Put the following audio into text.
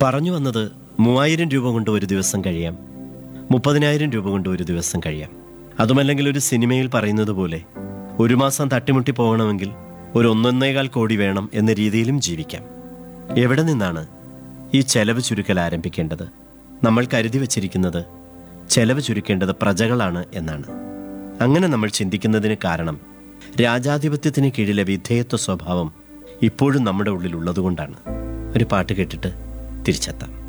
പറഞ്ഞു വന്നത് മൂവായിരം രൂപ കൊണ്ട് ഒരു ദിവസം കഴിയാം മുപ്പതിനായിരം രൂപ കൊണ്ട് ഒരു ദിവസം കഴിയാം അതുമല്ലെങ്കിൽ ഒരു സിനിമയിൽ പറയുന്നത് പോലെ ഒരു മാസം തട്ടിമുട്ടി പോകണമെങ്കിൽ ഒരു ഒന്നൊന്നേകാൽ കോടി വേണം എന്ന രീതിയിലും ജീവിക്കാം എവിടെ നിന്നാണ് ഈ ചെലവ് ചുരുക്കൽ ആരംഭിക്കേണ്ടത് നമ്മൾ കരുതി വച്ചിരിക്കുന്നത് ചെലവ് ചുരുക്കേണ്ടത് പ്രജകളാണ് എന്നാണ് അങ്ങനെ നമ്മൾ ചിന്തിക്കുന്നതിന് കാരണം രാജാധിപത്യത്തിന് കീഴിലെ വിധേയത്വ സ്വഭാവം ഇപ്പോഴും നമ്മുടെ ഉള്ളിൽ ഉള്ളതുകൊണ്ടാണ് ഒരു പാട്ട് കേട്ടിട്ട് തിരിച്ചെത്താം